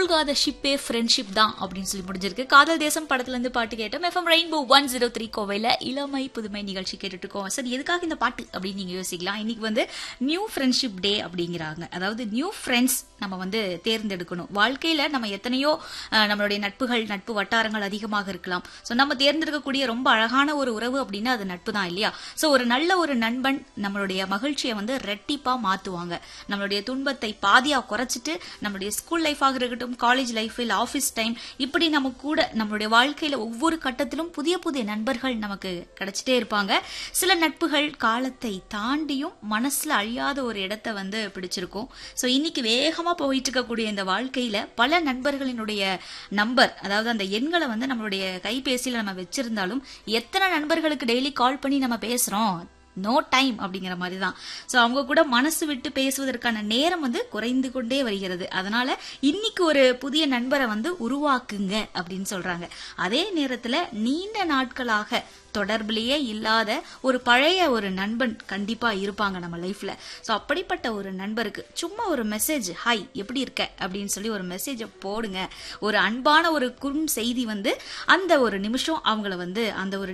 நீங்காத ஷிப்பே ஃப்ரெண்ட்ஷிப் தான் அப்படின்னு சொல்லி முடிஞ்சிருக்கு காதல் தேசம் படத்துல இருந்து பாட்டு கேட்டோம் FM Rainbow one zero three கோவையில இளமை புதுமை நிகழ்ச்சி கேட்டுட்டு இருக்கோம் சரி எதுக்காக இந்த பாட்டு அப்படின்னு நீங்க யோசிக்கலாம் இன்னைக்கு வந்து நியூ ஃப்ரெண்ட்ஷிப் டே அப்படிங்கிறாங்க அதாவது நியூ ஃப்ரெண்ட்ஸ் நம்ம வந்து தேர்ந்தெடுக்கணும் வாழ்க்கையில நம்ம எத்தனையோ அஹ், நம்மளுடைய நட்புகள் நட்பு வட்டாரங்கள் அதிகமாக இருக்கலாம் ஸோ நம்ம தேர்ந்தெடுக்கக்கூடிய ரொம்ப அழகான ஒரு உறவு அப்படின்னா அது நட்பு தான் இல்லையா ஸோ ஒரு நல்ல ஒரு நண்பன் நம்மளுடைய மகிழ்ச்சியை வந்து ரெட்டிப்பா மாத்துவாங்க நம்மளுடைய துன்பத்தை பாதியா குறைச்சிட்டு நம்மளுடைய ஸ்கூல் லைஃபாக இருக்கட்டும் காலேஜ் லைஃப் இல்ல ஆஃபீஸ் டைம் இப்படி நம்ம கூட நம்மளுடைய வாழ்க்கையில ஒவ்வொரு கட்டத்திலும் புதிய புதிய நண்பர்கள் நமக்கு கிடைச்சிட்டே இருப்பாங்க சில நட்புகள் காலத்தை தாண்டியும் மனசுல அழியாத ஒரு இடத்தை வந்து பிடிச்சிருக்கும் ஸோ இன்னைக்கு வேகமா போயிட்டு இருக்கக்கூடிய இந்த வாழ்க்கையில பல நண்பர்களினுடைய நம்பர் அதாவது அந்த எண்களை வந்து நம்மளுடைய கைபேசியில நம்ம வச்சிருந்தாலும் எத்தனை நண்பர்களுக்கு டெய்லி கால் பண்ணி நம்ம பேசுறோம் நோ டைம் அப்படிங்கிற மாதிரி தான் ஸோ அவங்க கூட மனசு விட்டு பேசுவதற்கான நேரம் வந்து குறைந்து கொண்டே வருகிறது அதனால இன்னைக்கு ஒரு புதிய நண்பரை வந்து உருவாக்குங்க அப்படின்னு சொல்றாங்க அதே நேரத்துல நீண்ட நாட்களாக தொடர்பிலேயே இல்லாத ஒரு பழைய ஒரு நண்பன் கண்டிப்பா இருப்பாங்க நம்ம லைஃப்ல ஸோ அப்படிப்பட்ட ஒரு நண்பருக்கு சும்மா ஒரு மெசேஜ் ஹாய் எப்படி இருக்க அப்படின்னு சொல்லி ஒரு மெசேஜை போடுங்க ஒரு அன்பான ஒரு குறும் செய்தி வந்து அந்த ஒரு நிமிஷம் அவங்கள வந்து அந்த ஒரு